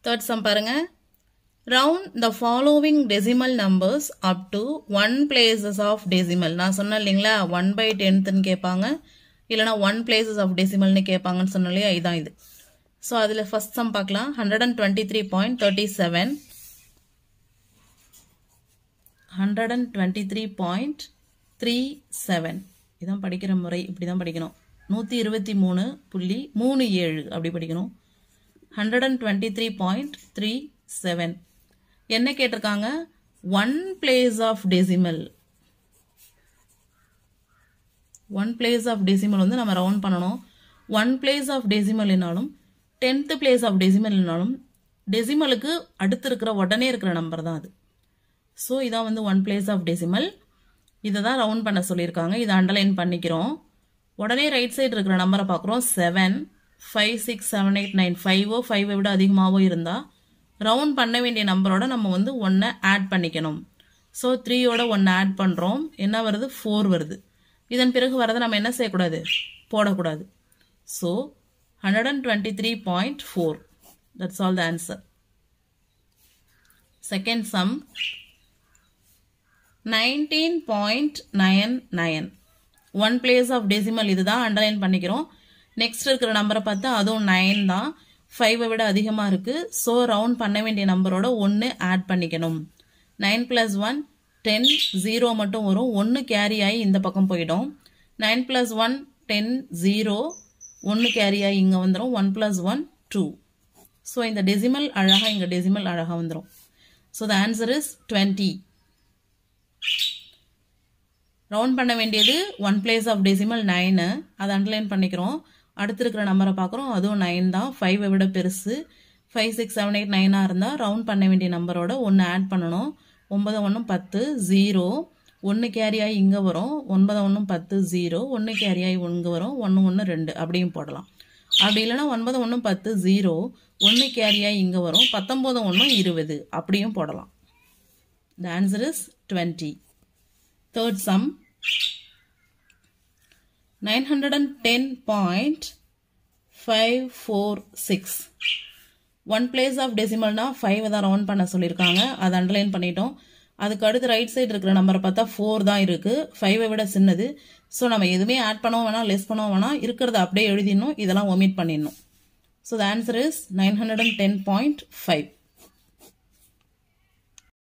third sum பாருங்க round the following decimal numbers up to one places of decimal நான் சொன்னேன் இல்லைங்களா one by டென்த்துன்னு கேட்பாங்க இல்லைனா ஒன் பிளேசஸ் ஆஃப் டெசிமல்னு கேட்பாங்கன்னு சொன்னோம் இல்லையா இதான் இது ஸோ அதில் ஃபர்ஸ்ட் சம் பார்க்கலாம் hundred and twenty three point thirty seven hundred and twenty three point three seven இதான் படிக்கிற முறை இப்படி தான் படிக்கணும் நூற்றி இருபத்தி மூணு புள்ளி மூணு ஏழு அப்படி படிக்கணும் hundred and twenty three point three seven என்ன கேட்டிருக்காங்க one place of decimal one place of decimal வந்து நம்ம ரவுண்ட் பண்ணணும் ஒன் பிளேஸ் ஆஃப் டெசிமல்னாலும் டென்த்து பிளேஸ் ஆஃப் டெசிமல்னாலும் டெசிமலுக்கு அடுத்து இருக்கிற உடனே இருக்கிற நம்பர் தான் அது ஸோ இதான் வந்து ஒன் பிளேஸ் ஆஃப் டெசிமல் இதை தான் ரவுண்ட் பண்ண சொல்லியிருக்காங்க இதை அண்டர்லைன் பண்ணிக்கிறோம் உடனே ரைட் சைடு இருக்கிற நம்பரை பார்க்குறோம் seven five six seven eight nine ஃபைவோ ஃபைவை விட அதிகமாகவோ இருந்தால் ரவுண்ட் பண்ண வேண்டிய நம்பரோட நம்ம வந்து ஒன்றை ஆட் பண்ணிக்கணும் ஸோ த்ரீயோட ஒன்று ஆட் பண்ணுறோம் என்ன வருது ஃபோர் வருது இதன் பிறகு வரதை நம்ம என்ன செய்யக்கூடாது போடக்கூடாது so hundred and twenty three point four that's all the answer second sum nineteen point nine nine one place of decimal இதுதான் அண்டர்லைன் பண்ணிக்கிறோம் நெக்ஸ்ட் இருக்கிற நம்பரை பார்த்தா அதுவும் நைன் தான் ஃபைவை விட அதிகமாக இருக்குது ஸோ ரவுண்ட் பண்ண வேண்டிய நம்பரோட ஒன்று ஆட் பண்ணிக்கணும் nine plus one ten zero மட்டும் வரும் ஒன்று கேரி ஆகி இந்த பக்கம் போயிடும் nine plus one ten zero ஒன்று கேரி ஆகி இங்கே வந்துடும் one plus one two so இந்த டெசிமல் அழகாக இங்கே டெசிமல் அழகாக வந்துடும் so the answer is twenty round பண்ண வேண்டியது one place of decimal nine அதை அண்டர்லைன் பண்ணிக்கிறோம் அடுத்து இருக்கிற நம்பரை பார்க்குறோம் அதுவும் நைன் தான் ஃபைவை விட பெருசு ஃபைவ் சிக்ஸ் செவன் எயிட் நைனாக இருந்தால் ரவுண்ட் பண்ண வேண்டிய நம்பரோட ஒன்று ஆட் பண்ணணும் ஒன்பது ஒன்றும் பத்து ஜீரோ ஒன்று கேரி ஆகி இங்கே வரும் ஒன்பது ஒன்றும் பத்து ஜீரோ ஒன்று கேரி ஆகி இங்கே வரும் ஒன்று ஒன்று ரெண்டு அப்படியும் போடலாம் அப்படி இல்லைன்னா ஒன்பது ஒன்றும் பத்து ஜீரோ ஒன்று கேரி ஆகி இங்கே வரும் பத்தொம்போது ஒன்றும் இருபது அப்படியும் போடலாம் the answer is twenty Third sum 910.546 one place of டெசிமல்னா ஃபைவ் தான் ரவுண்ட் பண்ண சொல்லியிருக்காங்க அதை அண்டர்லைன் பண்ணிட்டோம் அதுக்கு அடுத்து ரைட் சைடு இருக்கிற நம்பரை பார்த்தா ஃபோர் தான் இருக்குது ஃபைவை விட சின்னது ஸோ நம்ம எதுவுமே ஆட் பண்ணவும் வேணாம் லெஸ் பண்ணவும் வேணாம் இருக்கிறத அப்படியே எழுதிடணும் இதெல்லாம் ஒமிட் பண்ணிடணும் so the answer is nine hundred and ten point five